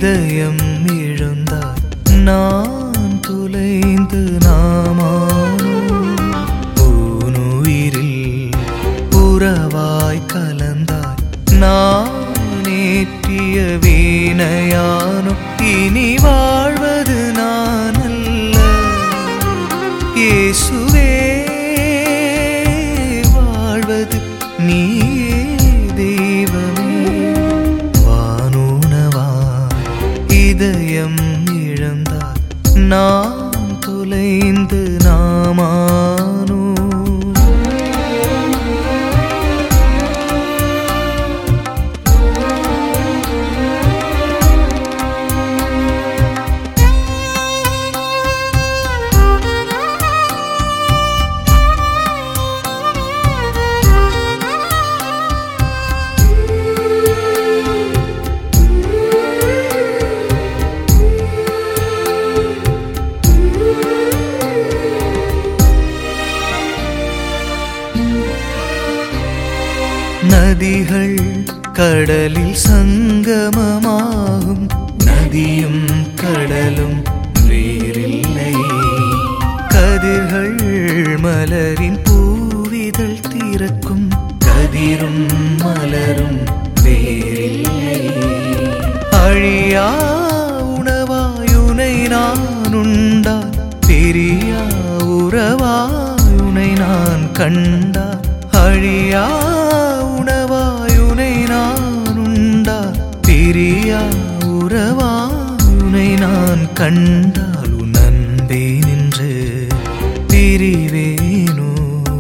இதயம் இழந்தாய் நான் துளைந்து நாமானோ ஊனுயிரில் உறவாய் கலந்தாய் நான் ஏற்றிய வீணையானோ இனி வாழ்வது நான் அல்ல இயேசுவே வாழ்வது நீயே தெய்வமே வானுணவாய் இதயம் இழந்தாய் நான் தொலைந்து நாமானோ நதிகள் கடலில் சங்கமமாகும் நதியும் கடலும் வேறில்லை கதிர்கள் மலரின் பூவிதழ் திறக்கும் கதிரும் மலரும் வேறில்லை அழியா உணவாயுனை நான் உண்டான் பெரியா உறவாயுனை நான் கண்டான் அழியா உணவாயுனை நான் உண்டான் பெரியா உறவாயுனை நான் கண்டால் உன் அன்பே நின்று பிரிவேனோ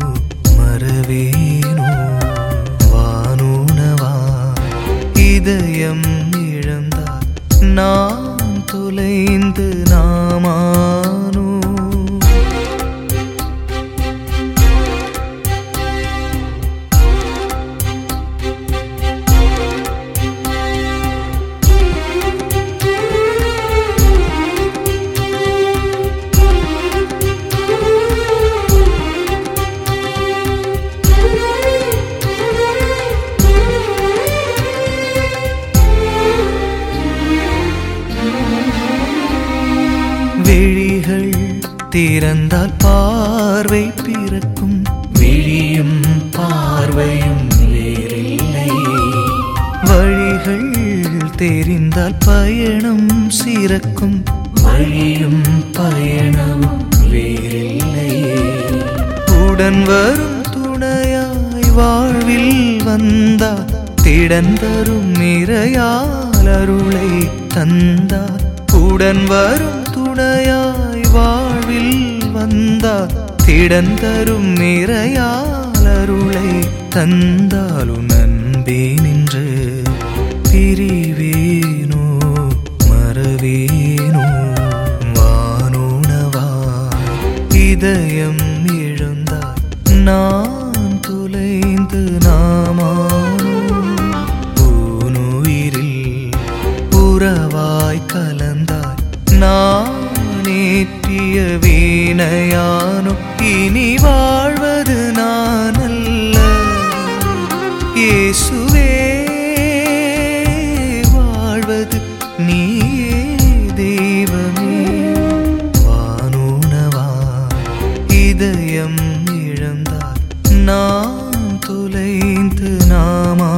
மறவேனோ வானுணவா இதயம் இழந்தார் நான் தொலைந்து நாமானோ விழிகள் திறந்தால் பார்வை பிறக்கும் விழியும் பார்வையும் வேறில்லை வழிகள் தெரிந்தால் பயணம் சிறக்கும் வழியும் பயணமும் வேறில்லை உடன் வரும் துணையாய் வாழ்வில் வந்தார் திடன் தரும் நிறையால் அருளை தந்தார் உடன் வரும் துணையாய் வாழ்வில் வந்தார் திடன் தரும் நிறையால் அருளை தந்தாலும் நன்பே நின்று பிரிவேனோ மறவேனோ வானுணவாய் இதயம் இழந்தாய் நான் துளைந்து நாமானோ பூனுயிரில் உறவாய் கலந்தாய் நான் ஏற்றிய வீணையானோ இனி வாழ்வது நான் அல்ல இயேசுவே வாழ்வது நீயே தெய்வமே வானுணவாய் இதயம் இழந்தார் நான் தொலைந்து நாமா